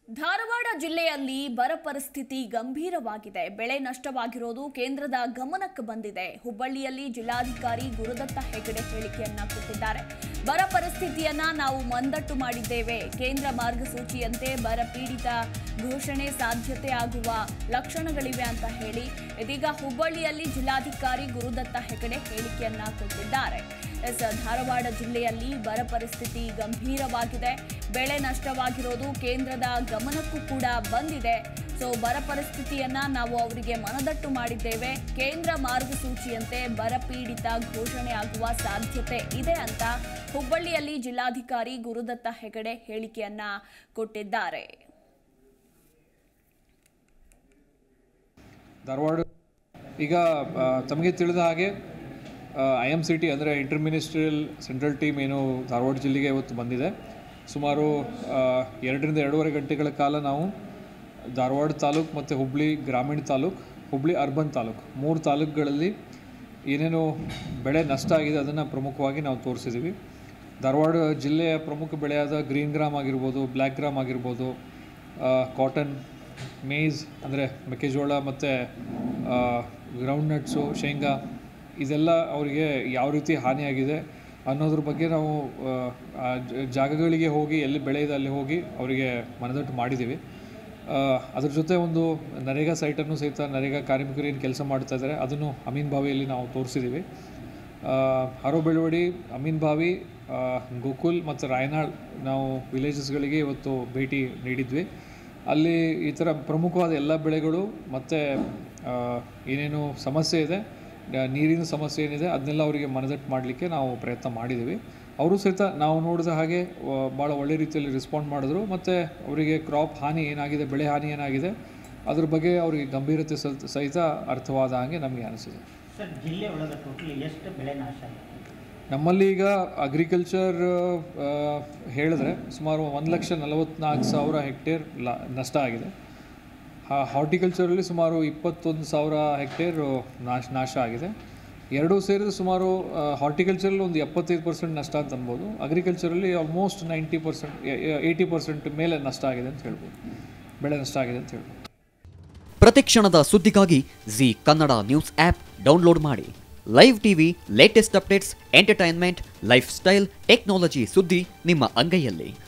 ಧಾರವಾಡ ಜಿಲ್ಲೆಯಲ್ಲಿ ಬರ ಪರಿಸ್ಥಿತಿ ಗಂಭೀರವಾಗಿದೆ ಬೆಳೆ ನಷ್ಟವಾಗಿರೋದು ಕೇಂದ್ರದ ಗಮನಕ್ಕೆ ಬಂದಿದೆ ಹುಬ್ಬಳ್ಳಿಯಲ್ಲಿ ಜಿಲ್ಲಾಧಿಕಾರಿ ಗುರುದತ್ತ ಹೆಗಡೆ ಹೇಳಿಕೆಯನ್ನ ಕೊಟ್ಟಿದ್ದಾರೆ ಬರ ಪರಿಸ್ಥಿತಿಯನ್ನ ನಾವು ಮಂದಟ್ಟು ಮಾಡಿದ್ದೇವೆ ಕೇಂದ್ರ ಮಾರ್ಗಸೂಚಿಯಂತೆ ಬರ ಪೀಡಿತ ಘೋಷಣೆ ಸಾಧ್ಯತೆ ಆಗುವ ಲಕ್ಷಣಗಳಿವೆ ಅಂತ ಹೇಳಿ ಇದೀಗ ಹುಬ್ಬಳ್ಳಿಯಲ್ಲಿ ಜಿಲ್ಲಾಧಿಕಾರಿ ಗುರುದತ್ತ ಹೆಗಡೆ ಹೇಳಿಕೆಯನ್ನ ಕೊಟ್ಟಿದ್ದಾರೆ ಎಸ್ ಧಾರವಾಡ ಜಿಲ್ಲೆಯಲ್ಲಿ ಬರ ಪರಿಸ್ಥಿತಿ ಗಂಭೀರವಾಗಿದೆ ಬೆಳೆ ನಷ್ಟವಾಗಿರೋದು ಕೇಂದ್ರದ ಗಮನಕ್ಕೂ ಕೂಡ ಬಂದಿದೆ ಸೊ ಬರ ಪರಿಸ್ಥಿತಿಯನ್ನ ನಾವು ಅವರಿಗೆ ಮನದಟ್ಟು ಮಾಡಿದ್ದೇವೆ ಕೇಂದ್ರ ಮಾರ್ಗಸೂಚಿಯಂತೆ ಬರ ಪೀಡಿತ ಘೋಷಣೆ ಆಗುವ ಸಾಧ್ಯತೆ ಇದೆ ಅಂತ ಹುಬ್ಬಳ್ಳಿಯಲ್ಲಿ ಜಿಲ್ಲಾಧಿಕಾರಿ ಗುರುದತ್ತ ಹೆಗಡೆ ಹೇಳಿಕೆಯನ್ನ ಕೊಟ್ಟಿದ್ದಾರೆ ಧಾರವಾಡ ಈಗ ಆ, ತಮಗೆ ತಿಳಿದ ಹಾಗೆ ಐ ಎಮ್ ಸಿ ಟಿ ಅಂದರೆ ಇಂಟರ್ ಮಿನಿಸ್ಟ್ರಿಯಲ್ ಸೆಂಟ್ರಲ್ ಟೀಮ್ ಏನು ಧಾರವಾಡ ಜಿಲ್ಲೆಗೆ ಇವತ್ತು ಬಂದಿದೆ ಸುಮಾರು ಆ, ಎರಡರಿಂದ ಎರಡೂವರೆ ಗಂಟೆಗಳ ಕಾಲ ನಾವು ಧಾರವಾಡ ತಾಲೂಕು ಮತ್ತು ಹುಬ್ಳಿ ಗ್ರಾಮೀಣ ತಾಲೂಕು ಹುಬ್ಳಿ ಅರ್ಬನ್ ತಾಲೂಕು ಮೂರು ತಾಲೂಕುಗಳಲ್ಲಿ ಏನೇನು ಬೆಳೆ ನಷ್ಟ ಆಗಿದೆ ಅದನ್ನು ಪ್ರಮುಖವಾಗಿ ನಾವು ತೋರಿಸಿದ್ದೀವಿ ಧಾರವಾಡ ಜಿಲ್ಲೆಯ ಪ್ರಮುಖ ಬೆಳೆಯಾದ ಗ್ರೀನ್ ಗ್ರಾಮ್ ಆಗಿರ್ಬೋದು ಬ್ಲ್ಯಾಕ್ ಗ್ರಾಮ್ ಆಗಿರ್ಬೋದು ಕಾಟನ್ ಮೇಯ್ಸ್ ಅಂದರೆ ಮೆಕ್ಕೆಜೋಳ ಮತ್ತು ಗ್ರೌಂಡ್ ನಟ್ಸು ಶೇಂಗಾ ಇದೆಲ್ಲ ಅವರಿಗೆ ಯಾವ ರೀತಿ ಹಾನಿಯಾಗಿದೆ ಅನ್ನೋದ್ರ ಬಗ್ಗೆ ನಾವು ಆ, ಆ ಜ- ಜಾಗಗಳಿಗೆ ಹೋಗಿ ಎಲ್ಲಿ ಬೆಳೆ ಇದೆ ಅಲ್ಲಿ ಹೋಗಿ ಅವರಿಗೆ ಮನದಟ್ಟು ಮಾಡಿದ್ದೀವಿ ಆ, ಅದ್ರ ಜೊತೆ ಒಂದು ನರೇಗಾ ಸೈಟನ್ನು ಸಹಿತ ನರೇಗಾ ಕಾರ್ಮಿಕರು ಏನು ಕೆಲಸ ಮಾಡ್ತಾ ಇದ್ದಾರೆ ಅದನ್ನು ಅಮೀನ್ ಬಾವಿಯಲ್ಲಿ ನಾವು ತೋರಿಸಿದ್ದೀವಿ ಹರೋ ಬೆಳವಡಿ ಅಮೀನ್ ಬಾವಿ ಆ, ಗೋಕುಲ್ ಮತ್ತು ರಾಯನಾಳ್ ನಾವು ವಿಲೇಜಸ್ಗಳಿಗೆ ಇವತ್ತು ಭೇಟಿ ನೀಡಿದ್ವಿ ಅಲ್ಲಿ ಈ ಥರ ಪ್ರಮುಖವಾದ ಎಲ್ಲ ಬೆಳೆಗಳು ಮತ್ತು ಏನೇನು ಸಮಸ್ಯೆ ಇದೆ ಆ, ನೀರಿನ ಸಮಸ್ಯೆ ಏನಿದೆ ಅದನ್ನೆಲ್ಲ ಅವರಿಗೆ ಮನದಟ್ಟು ಮಾಡಲಿಕ್ಕೆ ನಾವು ಪ್ರಯತ್ನ ಮಾಡಿದ್ದೀವಿ ಅವರು ಸಹಿತ ನಾವು ನೋಡಿದ ಹಾಗೆ ಭಾಳ ಒಳ್ಳೆ ರೀತಿಯಲ್ಲಿ ರೆಸ್ಪಾಂಡ್ ಮಾಡಿದ್ರು ಮತ್ತು ಅವರಿಗೆ ಕ್ರಾಪ್ ಹಾನಿ ಏನಾಗಿದೆ ಬೆಳೆ ಹಾನಿ ಏನಾಗಿದೆ ಅದ್ರ ಬಗ್ಗೆ ಅವರಿಗೆ ಗಂಭೀರತೆ ಸಹಿತ- ಸಹಿತ ಅರ್ಥವಾದ ಹಾಗೆ ನಮಗೆ ಅನಿಸಿದೆ ಸರ್ ಜಿಲ್ಲೆ ಒಳಗೆ ಟೋಟಲ್ ಎಷ್ಟು ಬೆಳೆ ನಾಶ ಆಗಿದೆ ನಮ್ಮಲ್ಲಿ ಈಗ ಅಗ್ರಿಕಲ್ಚರ್ ಹೇಳಿದ್ರೆ ಸುಮಾರು ಒಂದು ಲಕ್ಷ ನಲವತ್ನಾಲ್ಕು ಸಾವಿರ ಹೆಕ್ಟೇರ್ ಲಾ ನಷ್ಟ ಆಗಿದೆ ಹಾರ್ಟಿಕಲ್ಚರಲ್ಲಿ ಸುಮಾರು ಇಪ್ಪತ್ತೊಂದು ಸಾವಿರ ಹೆಕ್ಟೇರ್ ನಾಶ ನಾಶ ಆಗಿದೆ ಎರಡೂ ಸೇರಿದ ಸುಮಾರು ಹಾರ್ಟಿಕಲ್ಚರಲ್ಲಿ ಒಂದು ಎಪ್ಪತ್ತೈದು ಪರ್ಸೆಂಟ್ ನಷ್ಟ ಅಂತ ಅನ್ಬೋದು ಅಗ್ರಿಕಲ್ಚರಲ್ಲಿ almost ninety percent eighty percent ಮೇಲೆ ನಷ್ಟ ಆಗಿದೆ ಅಂತ ಹೇಳ್ಬೋದು ಬೆಳೆ ನಷ್ಟ ಆಗಿದೆ ಅಂತ ಹೇಳ್ಬೋದು ಪ್ರತಿಕ್ಷಣದ ಸುದ್ದಿಗಾಗಿ Zee Kannada news app download ಮಾಡಿ live TV latest updates entertainment life style technology ಸುದ್ದಿ ನಿಮ್ಮ ಅಂಗೈಯಲ್ಲಿ